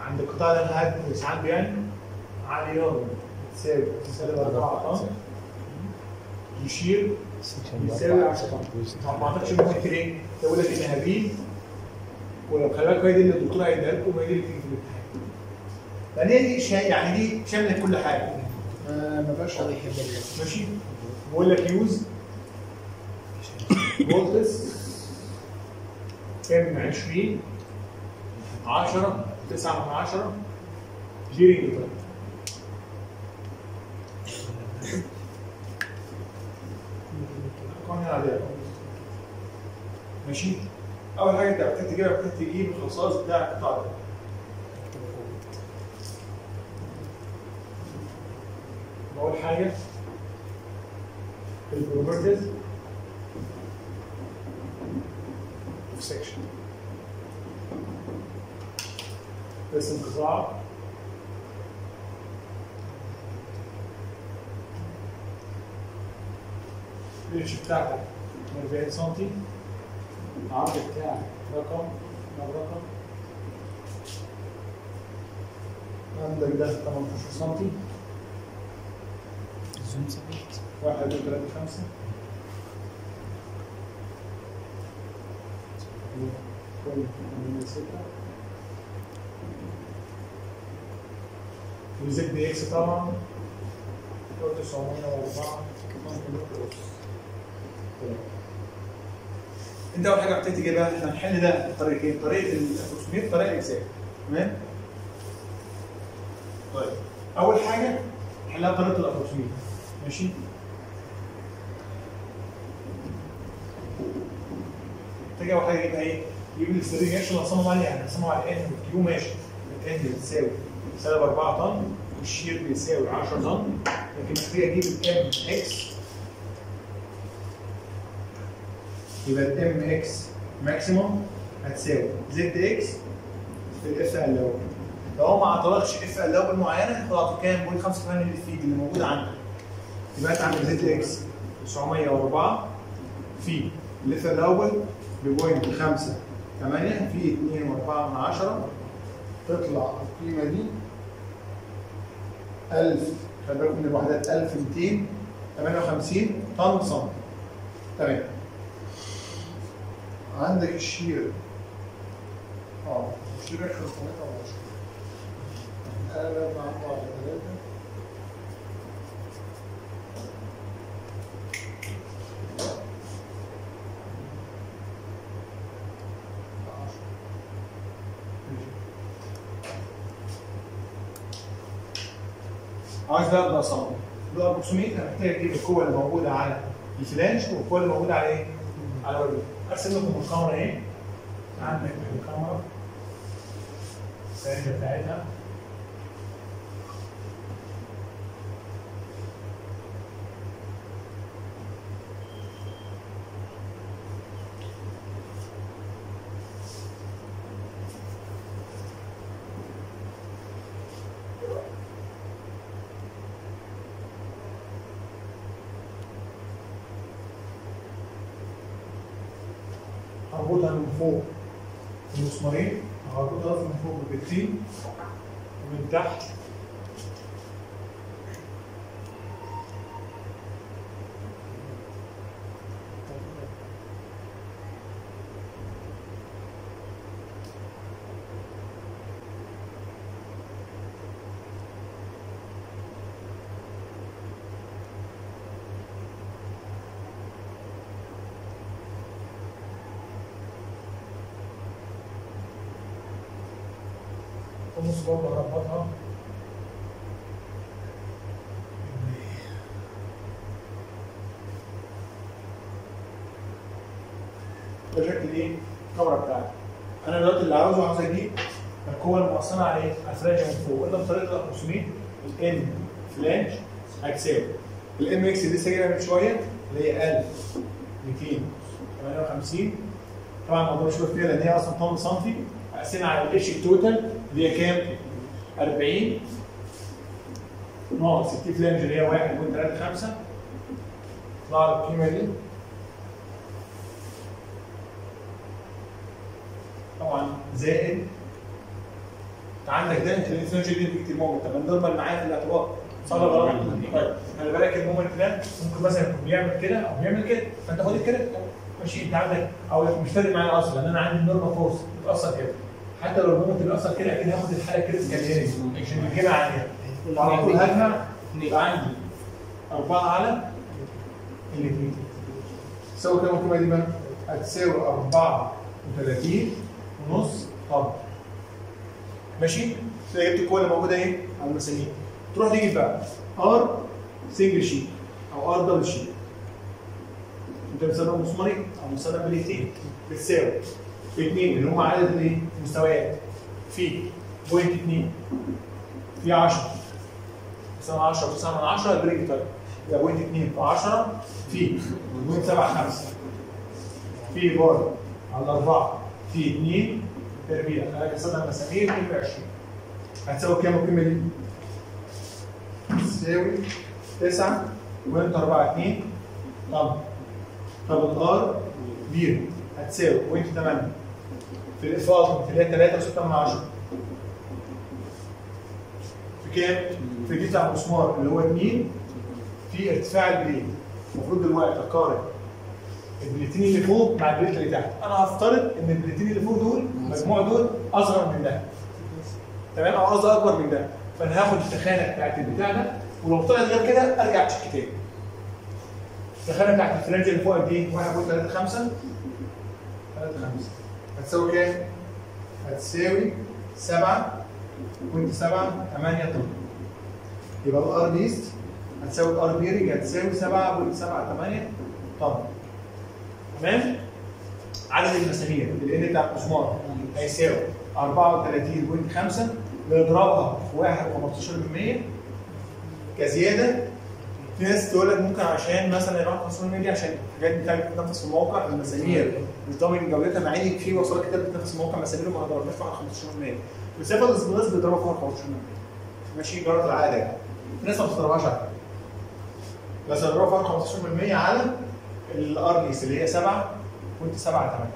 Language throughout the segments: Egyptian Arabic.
عند القطاع اللي انا هاد ساعات يعني عالية تساوي سالب 4 طن يشير يساوي 10 طن ما اعتقدش ممكن ايه يقول لك انها بي ولو خلي بالك هي دي اللي الدكتور هيديها لكم وهي دي اللي بتيجي في الامتحان لان هي دي شا- يعني دي شامله كل حاجه ما ما فيهاش هو يحب ال- ماشي بقول لك يوز فولتس ام 20 10 9 من 10 جيري نيوتن قوانين عادية ماشي اول حاجه انت محتاج تجيبها محتاج تجيب الخصائص بتاع القطاع ده اول حاجه البروبرتيز اوف سكشن اسم قطاع الريتش بتاعتك 40 سم العرض بتاعك رقم نوع رقم عندك ده 18 سم الزوم ثابت واحد وثلاثة خمسة كل ثمانية ستة وزد بي اكس طبعا كل 904 انت اول حاجه محتاج تجيبها احنا هنحل ده بطريقتين طريقه الابروكسيميت وطريقه الاكسال تمام طيب اول حاجه نحلها بطريقه الابروكسيميت ماشي محتاج اول حاجه يبقى ايه؟ يجيب السترينج اكشن اللي هصمم عليه يعني هصمم على ان والكيو ماشي الان بتساوي سالب 4 طن والشير بيساوي 10 طن لكن محتاج اجيب الام اكس يبقى الام اكس ماكسيموم هتساوي زد اكس في الاف ال اول لو هو ما اعترضش اف ال اول معينه هياخد على كام؟ بقول 85 اللي في اللي موجوده عندك يبقى انت عندك زد اكس 904 في الليتر الاول ببوينت 5 8 في 2 و4 من 10 تطلع القيمه دي 1000 خلي بالكم من الوحدات 1258 طن سم تمام عندك الشير اه الشير اخر 510 قلب عن بعض ثلاثة عايز بقى ابدا اصمم بقى ابروكسيميت انا محتاج اجيب القوه اللي موجوده على الفلانش والقوه اللي موجوده على ايه؟ على الوجه ارسم لكم الكاميرا ايه؟ عندك الكاميرا السرنجه بتاعتها هربطها من فوق المسمارين هربطها من فوق بالبتين ومن تحت ونص برضه هربطها ده شكل ايه؟ الكاميرا بتاعتي. انا دلوقتي اللي عاوزه عاوز اجيب القوه المؤثره على ايه؟ على الفلانج من فوق، قلنا بطريقه الخمسميت الان فلانج هتساوي الام اكس اللي لسه جايبها من شويه اللي هي 1258 طبعا ما اقدرش اشوف فيها لان هي اصلا طن سنتي اقسمها على الاتش التوتال اللي هي كام؟ 40 ناقص التي فلانج اللي هي 1.35 طلع لي القيمه دي طبعا زائد انت عندك ده انت الانفلونجا دي بتكتب مومنت طب النورمال معايا في الاعتبار صح ولا غلط؟ طيب خلي بالك المومنت ده ممكن مثلا يكون بيعمل كده او بيعمل كده فانت خد كده ماشي انت عندك او مش فارق معايا اصلا لان انا عندي النورمال فورس بتاثر كده حتى لو المومنت بيأثر كده اكيد هاخد الحاله كريتيكال هنا عشان الجمع عليها على طول هجمع يبقى عندي 4 على الاثنين تساوي كام القيمه دي بقى؟ هتساوي 34 ونص طن ماشي؟ كده جبت القوه اللي موجوده ايه؟ على المسامير تروح تجيب بقى ار سنجل شيت او ار دبل شيت انت مسمى مسماري او مسمى بليتين بتساوي اثنين اللي هم عدد الايه؟ المستويات في بوينت 2 في 10 تساوي 10 تساوي من 10 البريك طيب يبقى بوينت 2 في 10 في بوينت 7 5 في بار على 4 في 2 تربيع خلينا كسرنا المسامير 22 هتساوي كام القيمه دي؟ تساوي 9 بوينت 4 2 طب طب الار كبير هتساوي بوينت 8 في الافاضه اللي هي 3 و6 من 10 في كام؟ في دي بتاع المسمار اللي هو 2 في ارتفاع البليد المفروض دلوقتي اقارن البليتين اللي فوق مع البليت اللي تحت انا هفترض ان البليتين اللي فوق دول المجموع دول اصغر من ده تمام او قصدي اكبر من ده فانا هاخد التخانه بتاعت البتاع ده ولو طلعت غير كده ارجع اشيك تاني التخانه بتاعت الفلانج اللي فوق قد ايه؟ 1.35 3 هتساوي كام؟ هتساوي 7 بوينت 7 8 طن يبقى الار بيست هتساوي الار بيرنج هتساوي 7.78 طن تمام عدد المسامير ال بتاع المسمار هيساوي 34.5 نضربها في 1.15% كزياده في ناس تقول لك ممكن عشان مثلا يروح 500 دي عشان الحاجات بتاعت بتتنفس في الموقع المسامير مش ضامن جودتها مع ان في وصلات كتير بتتنفس في الموقع مسامير ما ضربناش في 15% بس هي فضل الناس بيضربها في 15% ماشي جرت العاده يعني في ناس ما بتضربهاش على فكرة. بس هضربها في 15% على الارنيس اللي هي 7 وانت 7 8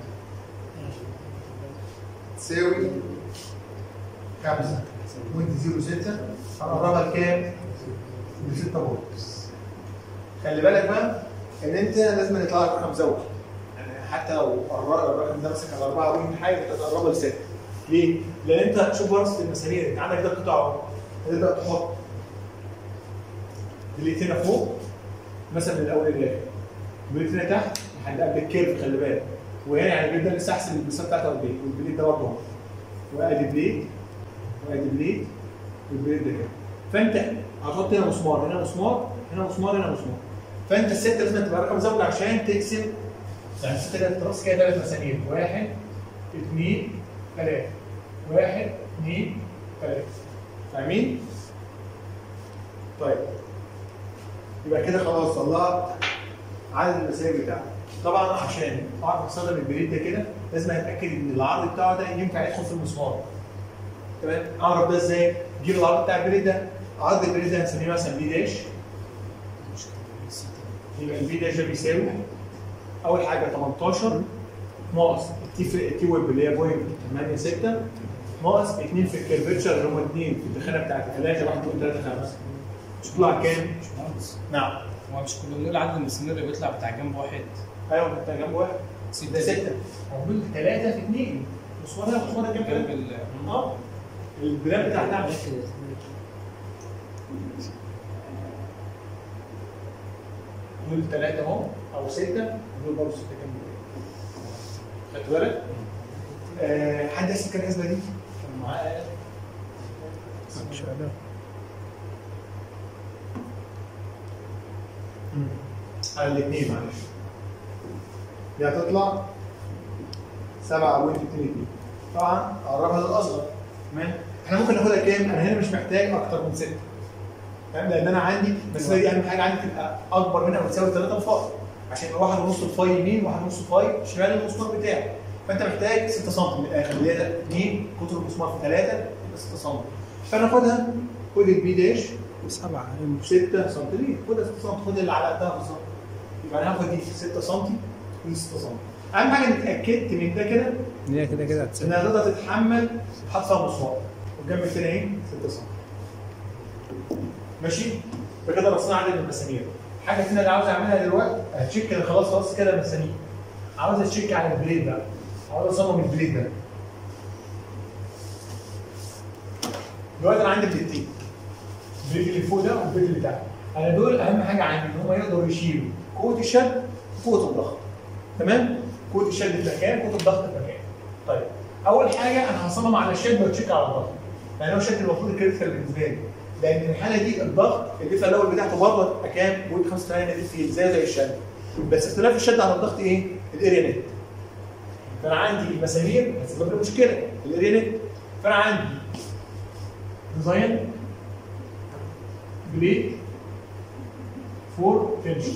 تساوي 5 وانت 0 6 هنقربها لكام؟ ل 6 فولت خلي بالك بقى ان انت لازم يطلع لك رقم زوجي يعني حتى لو الر- الرقم ده مثلا كان 4 وانت حاجه تقربها ل 6 ليه؟ لان انت شوف ورثه المسامير انت عندك ده قطع اهو هتبدا تحط دليتين فوق مثلا من الاول للاخر دليتين تحت لحد قبل الكيرف خلي بالك وهنا يعني بيبدا لسه احسن البساط بتاعته قد ايه والبليد ده برضه اهو وادي بليد وادي بليد والبليد ده كده فانت هتحط هنا مسمار هنا مسمار هنا مسمار هنا مسمار فانت السته لازم تبقى رقم زوجي عشان تقسم يعني السته دي تراس كده ثلاث مسامير واحد اثنين ثلاثه واحد اثنين ثلاثه فاهمين؟ طيب يبقى كده خلاص طلعت عدد المسائل بتاعك طبعا عشان اعرف استخدم البريد ده كده لازم اتاكد ان العرض بتاعه ده ينفع يدخل في المسمار تمام اعرف ده ازاي جيب العرض بتاع البريد ده عرض البريد ده هنسميه مثلا بي داش يبقى البي داش ده بيساوي اول حاجه 18 ناقص التي في التي ويب اللي هي بوينت 8 6 ناقص 2 في الكيرفتشر اللي هم 2 في الدخانه بتاعت الثلاجه 1.35 تطلع كام؟ باشمهندس نعم هو مش كنا بنقول عدد المسامير اللي بيطلع بتاع جنب واحد ايوه انت جنب واحد ستة ده 6 موجود 3 في 2 مسمار ده مسمار ده جنب كام ال اه البلان بتاع اللعبه دول ثلاثة اهو أو ستة دول برضه ستة كام خدت بالك؟ آه حد يحسب كام الحسبة دي؟ كان معاه آية؟ مم. على الاثنين معلش دي هتطلع 7.22 طبعا قربها للاصغر تمام احنا ممكن ناخدها كام؟ انا هنا مش محتاج اكتر من 6 تمام لان انا عندي بس دي اهم حاجه عندي تبقى اكبر منها وتساوي 3 فاي عشان يبقى واحد ونص الفاي يمين وواحد ونص الفاي شمال المسمار بتاعي فانت محتاج 6 سم من الاخر اللي هي 2 قطر المسمار في 3 يبقى 6 سم فناخدها خد البي داش سبعة 6 سم ليه؟ خدها 6 سم خد اللي على قدها بالظبط يبقى انا هاخد دي 6 سم ودي 6 سم اهم حاجه انك اتاكدت من ده كده ان هي كده كده هتساوي انها تقدر تتحمل حط فيها مسمار والجنب الثاني ايه 6 سم ماشي فكده رصينا عدد المسامير حاجه ثانيه اللي عاوز اعملها دلوقتي هتشيك أنا خلاص خلاص كده المسامير عاوز اتشيك على البليد بقى عاوز اصمم البليد ده دلوقتي انا عندي بليدتين البليد اللي فوق ده والبليد اللي تحت انا دول اهم حاجه عندي ان هم يقدروا يشيلوا قوه الشد وقوه الضغط تمام قوه الشد في مكان قوه الضغط في مكان طيب اول حاجه انا هصمم على الشد واتشيك على الضغط لان هو الشد المفروض الكريتيكال بالنسبه لي لان في الحاله دي الضغط الليفه الاول بتاعته برضه كام؟ بوينت 85 نادي فيه زي زي الشد بس اختلاف الشد عن الضغط ايه؟ الاريا نت فانا عندي المسامير هتسبب لي مشكله الاريا نت فانا عندي ديزاين بليد فور تنشن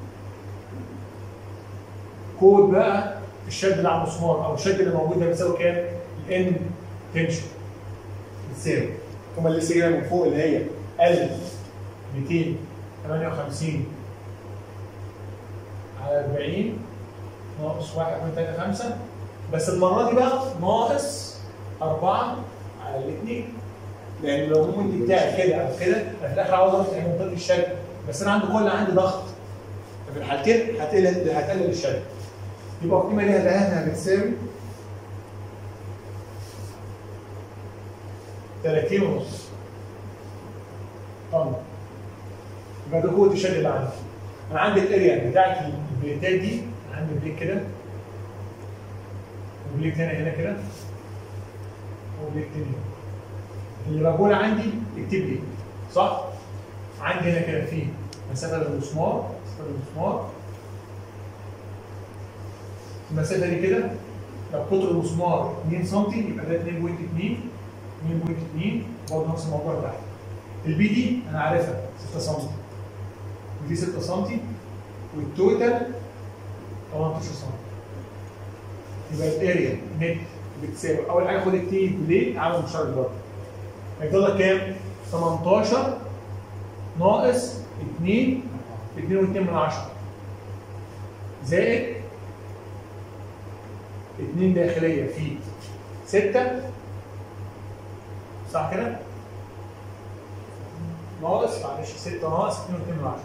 كود بقى الشد اللي على المسمار او الشد اللي موجود ده بيساوي كام؟ الان تنشن بتساوي هما اللي لسه جايه من فوق اللي هي 1258 على 40 ناقص 1.35 بس المره دي بقى ناقص 4 على الاثنين لان لو المومنت بتاعي كده او كده أنا في الاخر عاوز ارفع منطقه الشد بس انا عندي كل عندي ضغط ففي الحالتين هتقلل هتقلل الشد يبقى القيمه دي هنلاقيها بتساوي 30 ونص طن يبقى ده قوه الشد اللي عندي انا عندي الاريا بتاعت البليتات دي عندي بليت كده وبليت هنا هنا كده وبليت تاني هنا. اللي بقول عندي اكتب لي صح؟ عندي هنا كده في مسافه للمسمار مسافه للمسمار المسافه دي كده لو قطر المسمار 2 سم يبقى ده 2.2 2.2 برضه نفس الموضوع تحت البي دي انا عارفها 6 سم ودي 6 سم والتوتال 18 سم يبقى الاريا نت بتساوي اول حاجه خد التي بليت عامل مشترك برضه هيفضل لك كام؟ 18 ناقص 2 2.2 من 10 زائد 2 داخليه في 6 صح كده؟ ناقص معلش 6 ناقص 2.2 من 10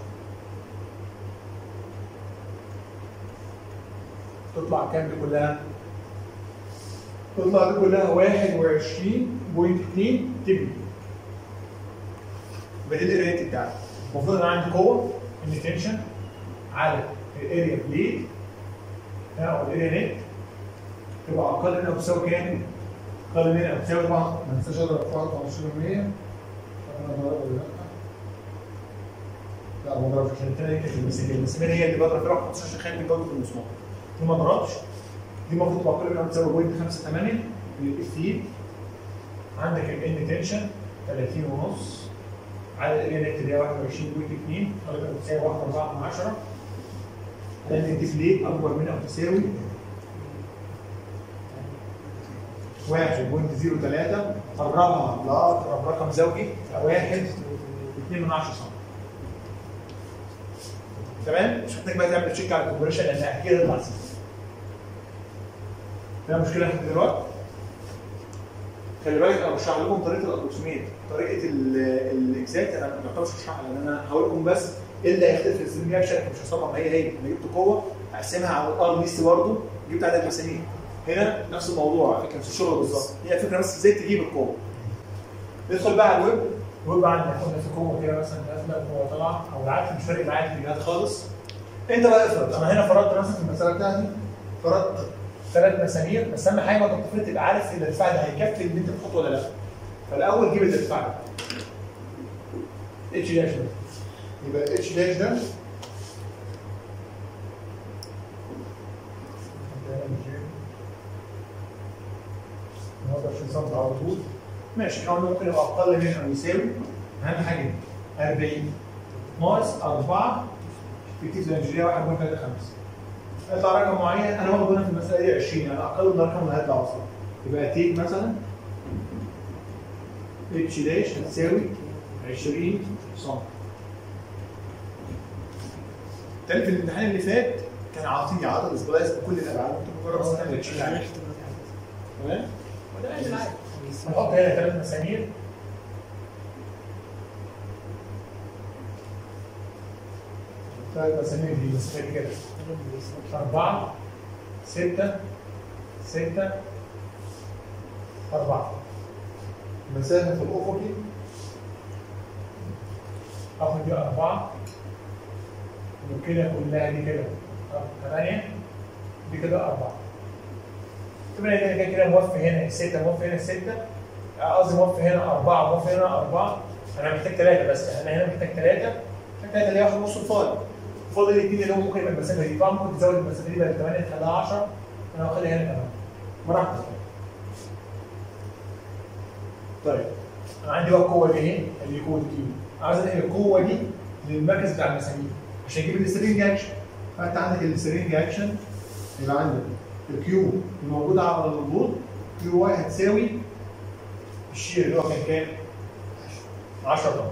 تطلع كام دي كلها؟ تطلع دي كلها 21.2 تبني يبقى دي الاريا بتاعتي المفروض ان انا عندي قوه ان تنشن على الاريا بليد او الاريا نت تبقى اقل من او تساوي كام؟ اقل من او تساوي طبعا ما ننساش اضرب في 21% انا ضرب ولا لا؟ لا ما ضربش عشان التانية كانت المسامير المسامير هي اللي بضرب فيها 15 عشان اخلي جوده المسمار دي ما ضربش دي المفروض تبقى اقل من او تساوي بوينت 5 8 للاف عندك الان تنشن 30 ونص على الاريا نت اللي هي 21.2 غالبا بتساوي 1.4 من 10 لان الديفليت اكبر من او تساوي 1.03 قربها لاقرب رقم زوجي 1 2 من 10 سم تمام مش محتاج بقى تعمل تشيك على الكومبريشن لان اكيد هيطلع صفر فيها مشكله لحد دلوقتي خلي بالك انا بشرح لكم طريقه الابروكسيميت طريقه الاكزاكت انا ما بعتبرش اشرحها لان انا هقول لكم بس ايه اللي هيختلف في السلم رياكشن مش هصمم هي هي انا جبت قوه اقسمها على الار ليست برضه جبت عدد مسامير هنا نفس الموضوع على فكره نفس الشغل بالظبط هي فكره بس ازاي تجيب القوه ندخل بقى على الويب الويب عندنا كنا في قوه كده مثلا نازله قوه طالعه او العكس مش فارق معايا الاتجاهات خالص انت بقى افرض انا هنا فرضت مثلا في المساله بتاعتي فرضت ثلاث مسامير بس اهم حاجه وانت بتفرض تبقى عارف الارتفاع ده هيكفي اللي انت بتحطه ولا لا فالاول جيب الارتفاع ده اتش داش ده يبقى اتش داش ده سم على طول ماشي احنا قلنا ممكن يبقى اقل من او يساوي اهم حاجه دي 40 ناقص 4 في تي زنجيريه 1.35 هيطلع رقم معين انا واخد هنا في المساله دي 20 يعني اقل من الرقم اللي هيطلع اصلا يبقى تي مثلا اتش داش هتساوي 20 سم تاني في الامتحان اللي فات كان عاطيني عدد سبلايس بكل الابعاد ممكن مجرد بس تعمل تشيل عليه تمام؟ وده عادي هنحط هنا ثلاث مسامير ثلاث مسامير دي مسافة كده أربعة ستة ستة أربعة المسافة في الأفقي آخد دي أربعة وكده كلها دي كده ثمانية دي كده أربعة تبقى كده كده كده موفي هنا الستة موفي هنا الستة قصدي موفي هنا أربعة موفي هنا أربعة أنا محتاج ثلاثة بس أنا هنا محتاج ثلاثة محتاج ثلاثة اللي هي واحد ونص الفاضي فاضل الاثنين اللي هو ممكن يبقى المسافة دي طبعا ممكن تزود المسافة دي بقى 8 تخليها 10 أنا واخدها هنا كمان براحتك طيب أنا عندي بقى القوة دي اهي اللي قوة كيو عايز انقل القوة دي للمركز بتاع المسامير عشان اجيب السترينج اكشن فانت عندك السترينج اكشن يبقى عندك الكيو الموجود على البورد كيو واي هتساوي الشير اللي هو كان كام؟ 10 طن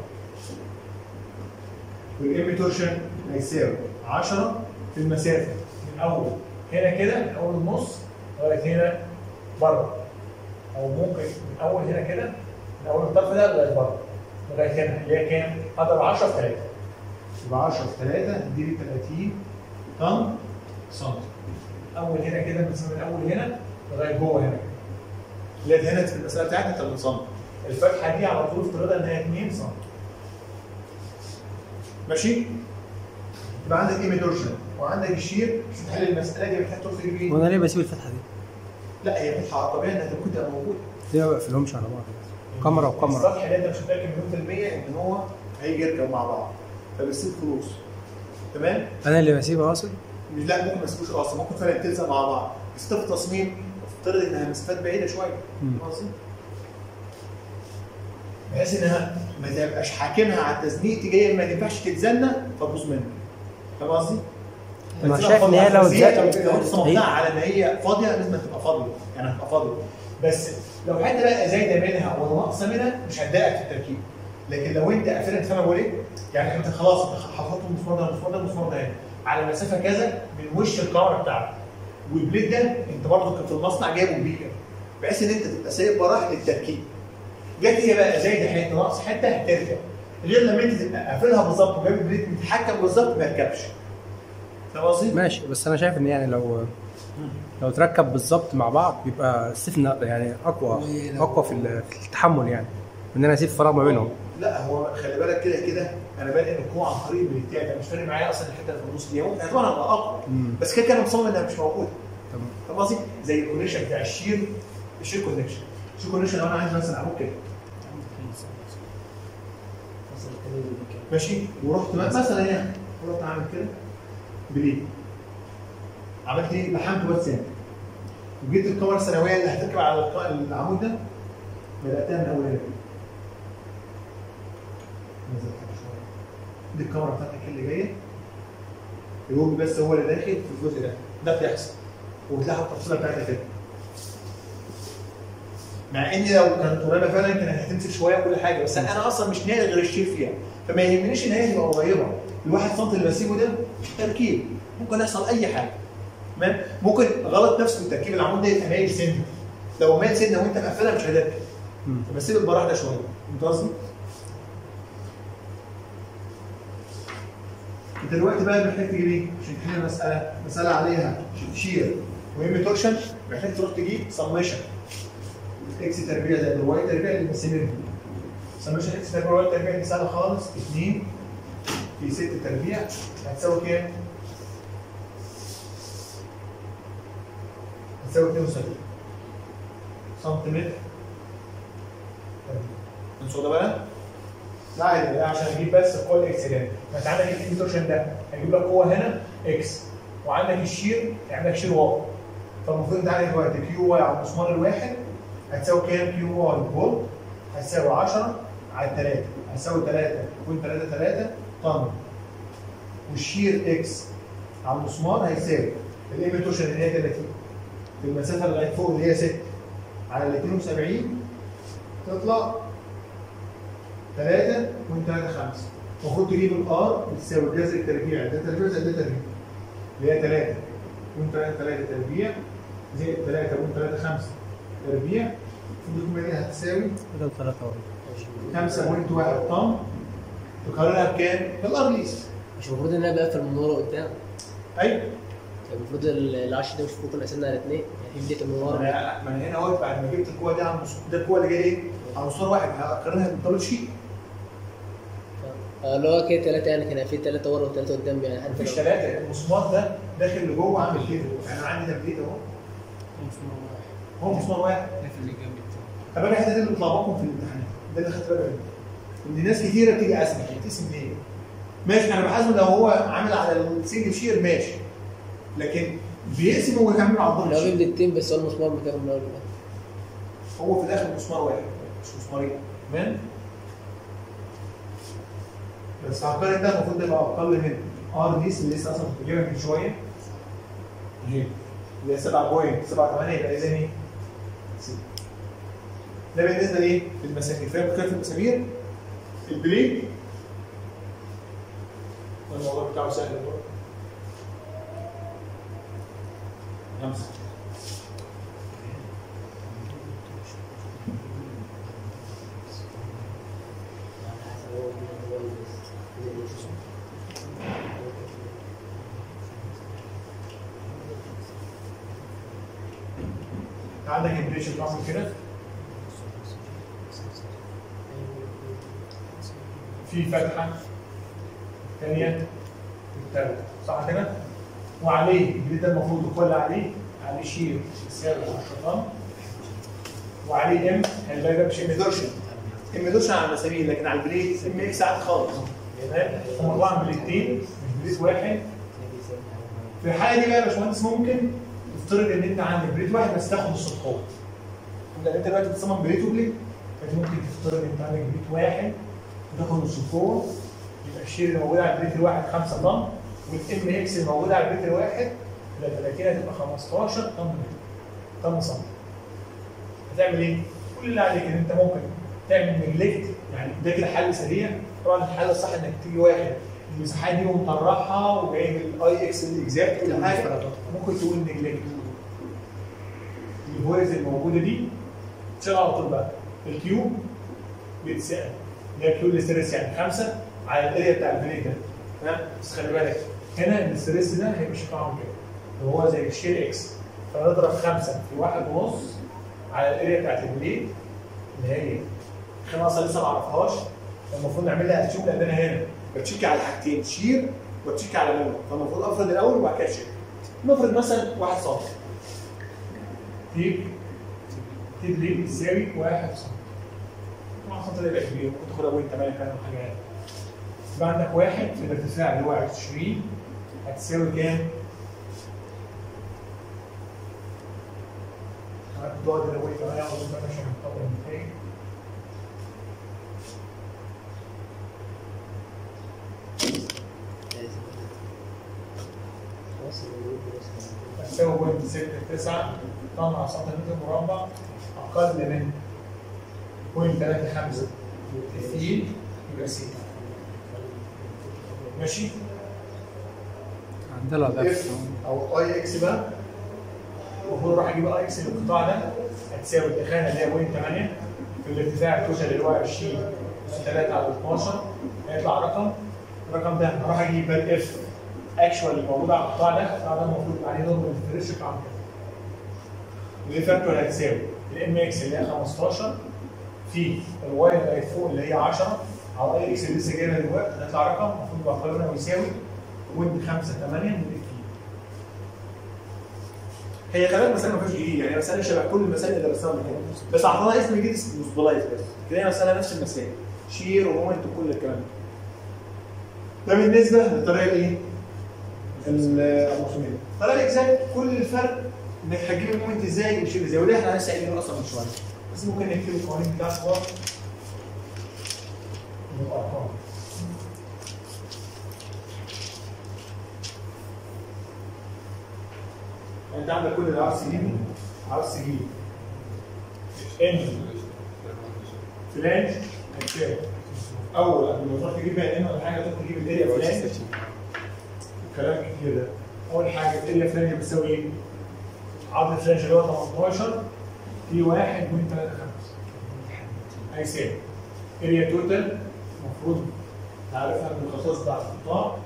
والام تورشن هيساوي 10 في المسافه من اول هنا كده من اول النص لغايه هنا بره او ممكن من اول هنا كده من اول الطرف ده لغايه بره لغايه هنا اللي هي كام؟ اضرب 10 في 3 يبقى 10 في 3 دي 30 طن سنتي اول هنا كده بس من اول هنا لغايه جوه هنا اللي هي هنا في المساله بتاعتنا 8 سم الفتحه دي على طول افترضها ان هي 2 سم ماشي يبقى عندك ايه ميدورشن وعندك الشير عشان تحل المساله دي محتاج تروح تجيب ايه؟ وانا ليه بسيب الفتحه دي؟ لا هي فتحه طبيعي انها ممكن تبقى موجوده ليه ما بقفلهمش على بعض؟ كاميرا وكاميرا. السطح اللي انت مش متاكد مليون في المية ان هو هيجي يركب مع بعض فبتسيب فلوس تمام؟ انا اللي بسيبها اصلا لا ممكن ما تسيبوش اصلا ممكن فعلا تلزق مع بعض بس انت في التصميم افترض انها مسافات بعيده شويه مم. فاهم قصدي؟ بحيث انها ما تبقاش حاكمها على التزنيق تجاه ما تنفعش تتزنق فتبوظ منك فاهم قصدي؟ أنا بس شايف إن هي لو بس هي اتزنقت- لو انت صممتها هي- على ان هي فاضيه لازم تبقى فاضيه يعني هتبقى فاضيه بس لو حته بقى زايده منها او ناقصه منها مش هتضايقك في التركيب لكن لو انت قافلها انت فاهم بقول ايه؟ يعني انت خلاص انت حطيت المسمار ده المسمار ده المسمار ده هنا على مسافه كذا من وش الكاميرا بتاعتك والبليد ده انت برضه في المصنع جايبه كبير بحيث ان انت تبقى سايب براح للتركيب جت هي بقى زايده حته ناقص حته هترجع غير لما انت تبقى قافلها بالظبط وجايب البليد متحكم بالظبط ما يركبش فاهم قصدي؟ ماشي بس انا شايف ان يعني لو لو تركب بالظبط مع بعض بيبقى السيف يعني اقوى اقوى في ال- في التحمل يعني ان انا اسيب فراغ ما بينهم لا هو خلي بالك كده كده انا بادئ القوه عن طريق البليتات انا مش فارق معايا اصلا الحته اللي في النص دي ممكن طبعا هتبقى اقوى مم. بس كده كده أنا مصمم انها مش موجوده تمام فاهم قصدي؟ زي الكونكشن بتاع الشير الشير كونكشن الشير كونكشن لو انا عايز مثلا اعمل كده ماشي ورحت مثلا هنا رحت عامل كده بليه عملت ايه؟ لحمت بس هنا وجيت الكاميرا الثانويه اللي هتركب على الق- العمود ده بداتها من اول هنا نزلتها شويه دي الكاميرا بتاعتك اللي جايه الوجه بس هو اللي داخل في الجزء ده ده بيحصل وتلاقي التفصيله بتاعتها كده مع ان لو كانت قريبه فعلا كانت هتمسك شويه كل حاجه بس انا اصلا مش ناقل غير الشير فيها فما يهمنيش ان هي تبقى قريبه الواحد سم اللي بسيبه ده تركيب ممكن يحصل اي حاجه تمام ممكن غلط نفسه في تركيب العمود ده يبقى مايل سنه لو مايل سنه وانت مقفلها مش هتركب مم. فبسيب البراح ده شويه انت قصدي؟ انت دلوقتي بقى محتاج تجيب ايه؟ عشان تحل المساله مساله عليها شير وام تورشن محتاج تروح تجيب سميشن اكس تربيع زائد الواي تربيع اللي بنسميه سميشن اكس تربيع واي تربيع دي سهله خالص 2 في 6 تربيع هتساوي كام؟ هتساوي 72 سنتيمتر انسوا ده بقى لا عادي ده عشان اجيب بس القوه الاكس ده ما انت عندك الانتورشن ده هجيب لك قوه هنا اكس وعندك الشير عندك شير واي فالمفروض انت عندك دلوقتي كيو واي على المسمار الواحد هتساوي كام كيو واي فولت هتساوي 10 على 3 هتساوي 3 كون 3 3 طن والشير اكس على المسمار هيساوي الانتورشن اللي هي 30 في المسافه لغايه فوق اللي هي 6 على ال 72 تطلع 3 وانت 3 5 المفروض تجيب الار بتساوي الجذر التربيع ده تربيع زائد ده تربيع اللي هي 3 وانت 3 3 تربيع زائد 3 وانت 3 5 تربيع المفروض دي هتساوي كده ثلاثة وربع 5.1 طن تقارنها بكام؟ بالارليس مش المفروض ان انا بقفل من ورا قدام ايوه المفروض ال- العش ده مش ممكن نقسمها على اثنين يعني في بدايه من ما ورا انا ما أنا هنا اهوت بعد ما جبت القوه دي على المسطور ده القوه اللي جايه ايه؟ على مسطور واحد هقارنها بالدبل شيت آه، اللي هو كده ثلاثه يعني كان في ثلاثه ورا وثلاثه قدام يعني حتى مفيش لو ثلاثه المسمار ده داخل لجوه عامل كده يعني انا عندي تبريد اهو هو مسمار واحد طب انا الحته دي اللي بتلخبطكم في الامتحانات ده اللي خدت بالي منه ان ناس كتيره بتيجي اسمع تقسم ليه؟ ماشي انا بحاسبه لو هو عامل على السنجل شير ماشي لكن بيقسم ويعمل على الدبل لو شير بيبدا التيم بس هو المسمار مكانه من الاول هو في الاخر مسمار واحد مش مسمارين تمام بس هقارن ده المفروض يبقى اقل من ار دي اللي لسه اصلا كنت جايبها من شويه اهي اللي هي 7.78 يبقى اذا ايه؟ ستة. ده بالنسبه لايه؟ للمسامير فاهم كيف المسامير؟ البليد الموضوع بتاعه سهل برضه خمسه عندك البريشر بتاعهم كده في فتحه ثانيه والثالثه صح كده؟ وعليه الجلد ده المفروض يقول عليه عليه شير يساوي 10 طن وعليه ام هنلاقي ده مش اميدورشن اميدورشن على المسامير لكن على البليت ام اكس عادي خالص تمام؟ هم طبعا بليتين مش بليت واحد في الحاله دي بقى يا باشمهندس ممكن تفترض ان انت عندك بريد واحد بس تاخد نص القوه. لان انت دلوقتي بتصمم بريد وبليد فانت ممكن تفترض ان انت عندك بريد واحد وتاخد نص القوه يبقى الشير اللي موجود على البريد الواحد 5 طن والام اكس اللي موجود على البريد الواحد ل 30 هتبقى 15 طن طن صم. هتعمل ايه؟ كل اللي عليك ان انت ممكن تعمل نجلكت يعني ده كده حل سريع طبعا الحل الصح انك تيجي واحد المساحات دي ومطرحها وجايب الاي اكس الاكزاكت كل حاجه ممكن تقول نجلكت الفويز الموجوده دي تشتغل على طول بقى الكيو بيتسال اللي هي كيو الاستريس يعني خمسه على الاريا بتاع البليت ده تمام بس خلي بالك هنا الاستريس ده هيبقى شكله عامل كده هو زي الشير اكس فنضرب خمسه في واحد ونص على الاريا بتاعت البليت اللي هي احنا اصلا لسه ما اعرفهاش المفروض نعمل لها تشيك لان انا هنا بتشيك على حاجتين شير وتشيك على مول فالمفروض افرض الاول وبعد كده شير نفرض مثلا 1 سم تيب تيب ليه بتساوي 1 سم 1 سم ده يبقى كبير ممكن تاخدها بوينت 8 كمان او حاجه يعني يبقى عندك واحد في الارتفاع اللي هو 20 هتساوي كام؟ هتقعد هنا بوينت 8 او بوينت 8 عشان نطور النتائج هتساوي بوينت 6 9 طن على سنتيمتر مربع اقل من بوينت 3 5 تثقيل يبقى سي ماشي عندنا اف ضعف او اي اكس بقى المفروض اروح اجيب اي اكس للقطاع ده هتساوي التخانه اللي هي بوينت 8 في الارتفاع التوتال اللي هو 20 3 على 12 هيطلع رقم الرقم ده هروح اجيب بقى الاف اكشوال اللي موجود على القطاع ده القطاع ده المفروض يبقى عليه نورمال فريش يطلع عامل كده ودي فاكتور هتساوي الام اكس اللي هي 15 في الواي اللي هي فوق اللي هي 10 على اي اكس اللي لسه جايبها دلوقتي هيطلع رقم المفروض يبقى قانونه ويساوي بوينت 5 8 من الاف هي خلال مسألة ما فيهاش جديد يعني مسألة شبه كل المسائل اللي درسناها قبل كده بس عطانا اسم جديد اسمه سبلايز بس كده هي مسألة نفس المسائل شير ومومنت وكل الكلام ده ده بالنسبة للطريقة الايه؟ الموسمية الطريقة الاكزاكت كل الفرق انك هتجيب المومنت ازاي والشير ازاي وده احنا لسه قايلينه اصلا من شوية بس ممكن نكتب القوانين بتاعته ورا بالارقام انت عندك كل اللي عاوز تجيبه عاوز تجيب ان فلان هتساوي اول قبل ما تروح تجيب بقى ان ولا حاجه تروح تجيب الاريا فلان كلام كتير ده اول حاجه الاريا فلان بتساوي ايه؟ عرض الفلانج اللي هو 18 في 1.35 هيساوي اريا توتال المفروض تعرفها من الخصائص بتاعت القطاع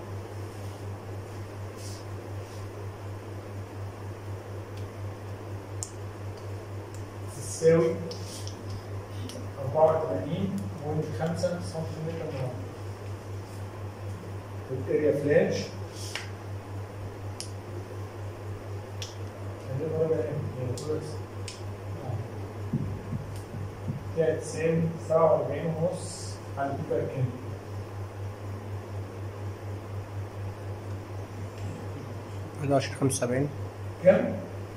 تساوي 84.5 سنتيمتر مربع والاريا فلاش هي تساوي 47 ونص على البيبر كام؟ حاجة 10 75 كام؟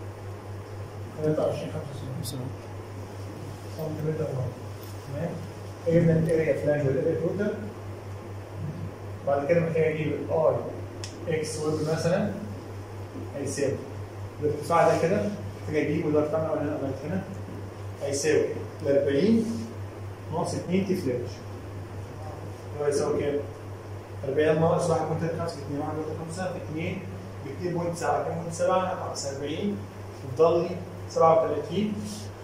23 75 سنتيمتر مربع تمام؟ جبنا الاريا فلاش والاريا توتال بعد كده محتاج اجيب الاي اكس ويب مثلا هيساوي الارتفاع ده كده محتاج اجيبه ده ارتفاع من اول هنا لغايه هنا هيساوي ال 40 ناقص 2 تي فلاش هو هيساوي كام؟ 40 ناقص 1.5 في 2 1.5 في 2 ب 2.7 2.7 ناقص 40 يفضل لي 37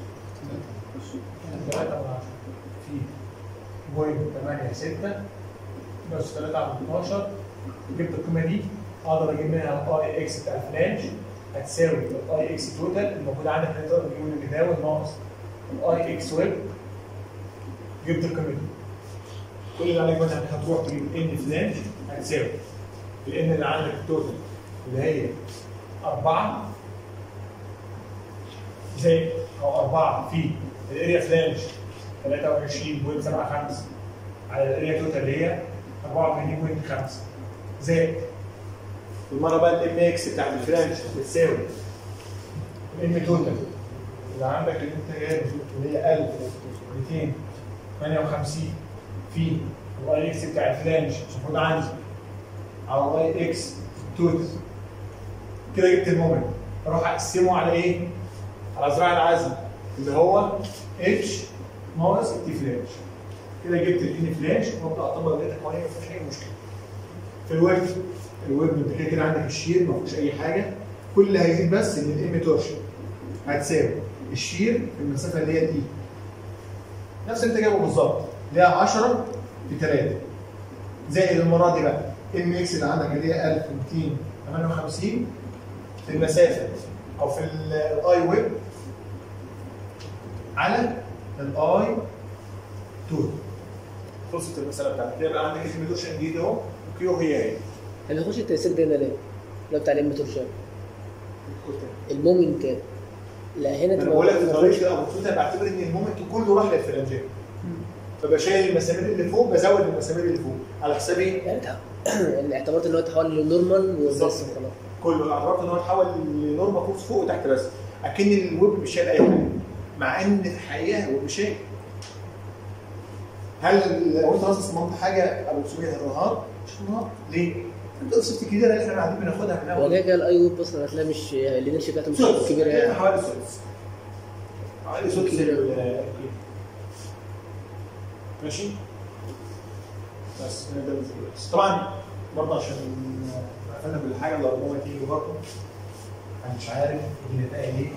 3 في بوينت 8 6 بس 3 على 12 جبت القيمه دي اقدر اجيب منها الاي اكس بتاع الفلانج هتساوي الاي اكس توتال الموجود عندك اللي تقدر تجيبه من الجداول ناقص الاي اكس ويب جبت القيمه دي كل اللي عليك منها انك هتروح تجيب ان فلانج هتساوي الان اللي عندك التوتال اللي هي 4 زائد او 4 في الاريا فلانج 23.75 على الاريا توتال اللي هي 84.5 زائد المره بقى الام اكس بتاعت الفلانج بتساوي الام توتال اللي عندك اللي انت جايبه اللي هي 1258 في الاي اكس بتاع الفلانج المفروض عندي على الاي اكس توتال كده جبت المومنت اروح اقسمه على ايه؟ على ذراع العزم اللي هو اتش ناقص التي فلاش كده جبت الان فلاش وابدا اطبق بقيه القوانين ما فيش اي مشكله في الويب الويب انت كده كده عندك الشير ما فيهوش اي حاجه كل اللي هيزيد بس ان الام تورشن هتساوي الشير في المسافه اللي هي دي نفس اللي انت جايبه بالظبط اللي هي 10 في 3 زائد المره دي بقى ام اكس اللي عندك اللي هي 1258 في المسافه او في الاي ويب على الاي توت خلصت المساله بتاعتك يبقى عندك الميدوشن جديد اهو وكيو هي هي اللي يخش التأثير ده هنا ليه؟ اللي هو بتاع الام تورشن المومنت لا هنا انا تبقى بقول لك في طريقه او خطوط انا بعتبر ان المومنت كله راح للفلانجيه فبشيل المسامير اللي فوق بزود المسامير اللي فوق على حساب ايه؟ يعني تع- يعني اعتبرت ان هو تحول للنورمال وبس بالظبط. خلاص كله اعتبرت ان هو اتحول لنورما فورس فوق وتحت بس اكن الويب مش شايل اي حاجه مع ان في الحقيقه هو مش شايل هل لو انت اصلا صممت حاجه ابو 900 الرهان مش الرهان ليه؟ انت قصه الكبيره اللي احنا قاعدين بناخدها من هو اول كده كده الاي ويب اصلا هتلاقي مش الانرشيا بتاعته مش سدس كبيره يعني حوالي سدس حوالي سدس كبيرة. ال- القيمة. ماشي بس ده بالنسبة لي. بس طبعا برضه عشان نعتمد بالحاجه اللي ربما تيجي برضه انا مش عارف النتائج ايه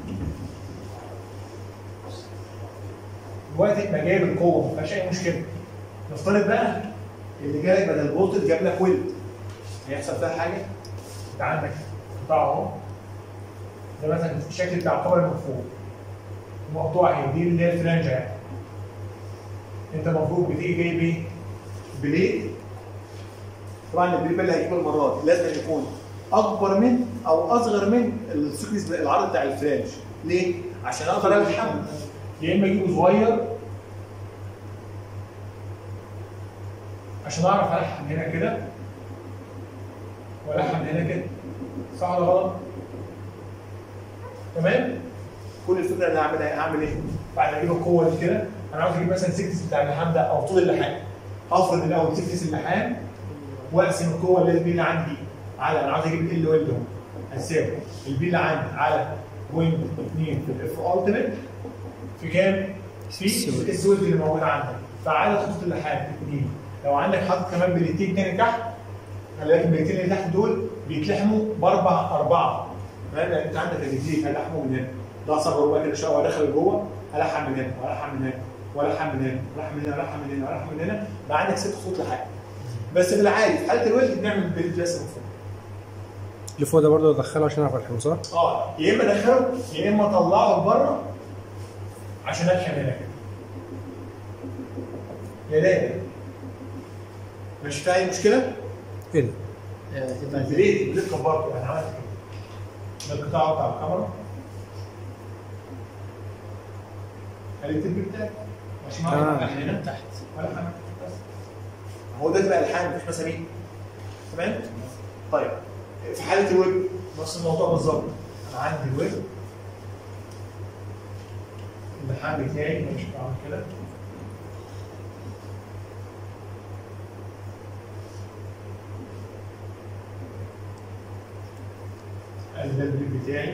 دلوقتي ما جايب القوه ما فيهاش اي مشكله نفترض بقى اللي جالك بدل بولت جاب لك ويلد هيحصل فيها حاجه انت عندك قطاع اهو ده مثلا الشكل بتاع القمر المرفوع المقطوع اهي دي اللي هي الفلانجه يعني انت المفروض بتيجي جايب ايه؟ بليد طبعا البليد اللي هيجيبه المرات لازم يكون اكبر من او اصغر من السكنس العرض بتاع الفلانج ليه؟ عشان اقدر الحم يا اما اجيبه صغير عشان اعرف الحم هنا كده والحم هنا كده صح ولا غلط؟ تمام؟ كل الفكره اللي هعملها هعمل ايه؟ بعد ما اجيب القوه دي كده انا عاوز اجيب مثلا سكس بتاع اللحام ده او طول اللحام افرض الاول سكس اللحام واقسم القوه اللي البي اللي عندي على انا عاوز اجيب ال ويلد اهو هساوي البي اللي عندي على ويند 2 في الاف التيميت في كام؟ في الاس ويلد اللي موجود عندك فعدد خطوط اللحام 2 لو عندك حاطط كمان بليتين تاني تحت خلي بالك البليتين اللي تحت دول بيتلحموا باربع اربعه تمام يعني انت عندك البليتين هلحمه من هنا ده اصغر ربع كده شويه وادخل جوه هلحم من هنا وهلحم من هنا ولا حمل هنا ولا حمل هنا ولا حمل هنا ولا حمل هنا بقى عندك ست خطوط لحاجه بس في العادي في حاله الولد بنعمل بيلد بس من فوق اللي فوق ده برضه ادخله عشان اعرف الحمل صح؟ اه يا اما ادخله يا اما اطلعه بره عشان الحم هنا كده يا ده مش في اي مشكله؟ ايه ده؟ آه، تبقى زي- البليد البليد كبرته يعني عملت كده ده القطاع بتاع الكاميرا ادي التربي بتاعك ماشي تمام. معايا احنا هنا تحت ولا حاجه بس هو ده تبقى الحام مفيش مسامير تمام طيب في حاله الويب نفس الموضوع بالظبط انا عندي الويب اللحام بتاعي مش بعمل كده ادي ده البيت بتاعي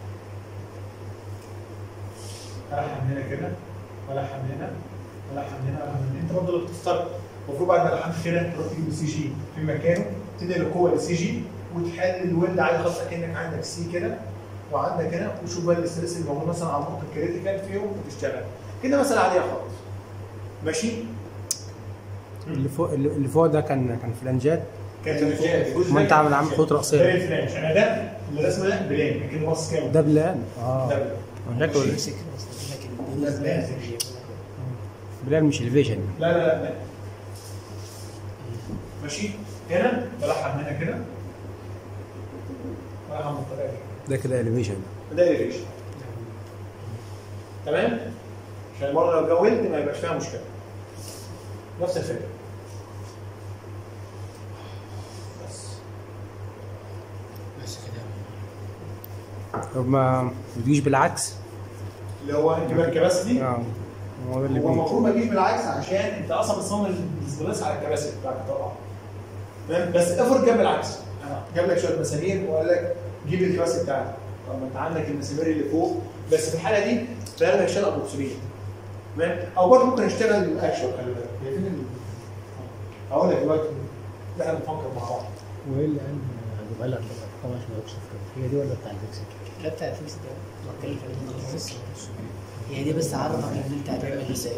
الحم هنا كده والحم هنا والحم هنا والحم هنا انت برضه اللي بتختار المفروض بعد ما لحمت كده تروح تجيب السي جي في مكانه تنقل القوه للسي جي وتحل الولد عادي خاصه كانك عندك سي كده وعندك هنا وشوف بقى الاستريس اللي موجود مثلا على النقطه الكريتيكال فيهم وتشتغل كده مثلا عاديه خالص ماشي اللي فوق اللي اللي فوق ده كان كان فلانجات كانت الجزء ده ما انت عامل عامل خطوط ده رأسية الفلانش انا ده اللي رسمه ده بلان لكن باص كام ده بلان اه ده بلان. شكله يمسك اصلا لكن لا، لا. بلان مش الفيجن لا لا لا لا ماشي هنا بلحم هنا كده بلحم بالطريقه دي ده كده الفيجن ده الريشن تمام عشان برضه لو جولت ما يبقاش فيها مشكله نفس الفكره بس بس كده طب ما بتجيش بالعكس اللي هو انتباه الكباسيتي اه هو ده اللي هو بيجي المفروض ما تجيش بالعكس عشان انت اصلا بتصمم الديسبلاس على الكباسيتي بتاعك طبعا تمام بس افرض جاب بالعكس أنا جاب لك شويه مسامير وقال لك جيب الكباسيتي بتاعتك طب ما انت عندك المسامير اللي فوق بس في الحاله دي فعلا هيشتغل ابوكسولين تمام او برضه ممكن يشتغل الاكشن خلي بالك هي فين ال- هقول لك دلوقتي لا احنا بنفكر مع بعض وايه اللي قال جبال لك طبعا مش موجود هي دي ولا بتاع البيكسل؟ لا بتاع الفيكس ده بتكلم في الفيكس. هي دي بس عرفك ان انت هتعمل ازاي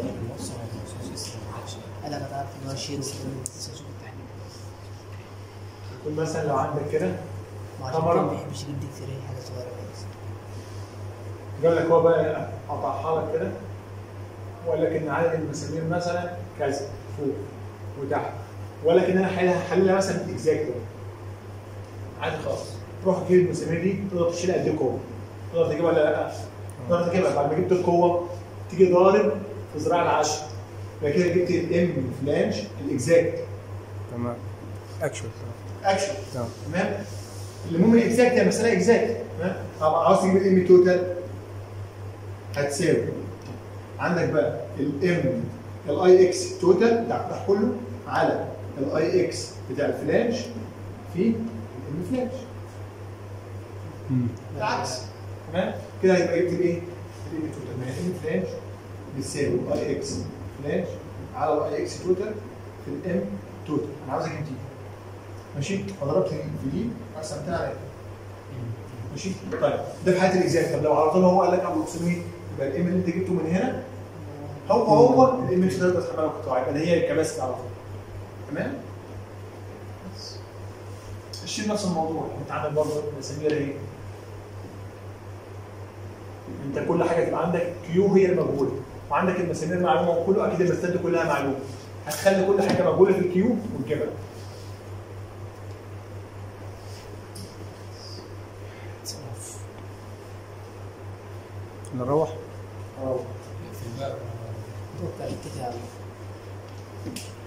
انا بتعرف ان هو شيء اشوف التحليل يكون مثلا لو عندك كده ما عشان كاميرا. كده ما بيحبش يجيب ديكتوريه حاجه صغيره بس قال لك هو بقى قطعها لك كده وقال لك ان عدد المسامير مثلا كذا فوق وتحت وقال لك ان انا حلها حلها مثلا اكزاكت عادي خالص تروح تجيب المسامير دي تقدر تشيلها قد ايه قوه تقدر تجيبها ولا لا تقدر تجيبها بعد ما جبت القوه تيجي ضارب في ذراع العشر بعد كده جبت الام فلانش الاكزاكت تمام اكشن اكشن تمام تمام المهم الاكزاكت هي مساله اكزاكت تمام طب عاوز تجيب الام توتال هتساوي عندك بقى الام الاي اكس توتال بتاع بتاع كله على الاي اكس بتاع الفلانش في الام فلانش مم. العكس تمام كده هيبقى جبت الايه؟ الام توتال ما هي الام فلانش بتساوي الاي اكس فلانش على الاي اكس توتال في الام توتال انا عاوز اجيب دي ماشي فضربت في دي قسمتها على ماشي طيب ده في حاله الاكزاكت طب لو على طول هو قال لك ابو اكسلوميت يبقى الام اللي انت جبته من هنا هو هو الام اللي تقدر تحمله القطاع يبقى هي الكباسيتي على طول تمام بس. الشيء نفس الموضوع انت عندك برضه مسامير ايه انت كل حاجه تبقى عندك كيو هي المجهوله وعندك المسامير معلومه وكله اكيد المسافات كلها معلومه هتخلي كل حاجه مجهوله في الكيو وتجيبها نروح اه توكل كده يا عم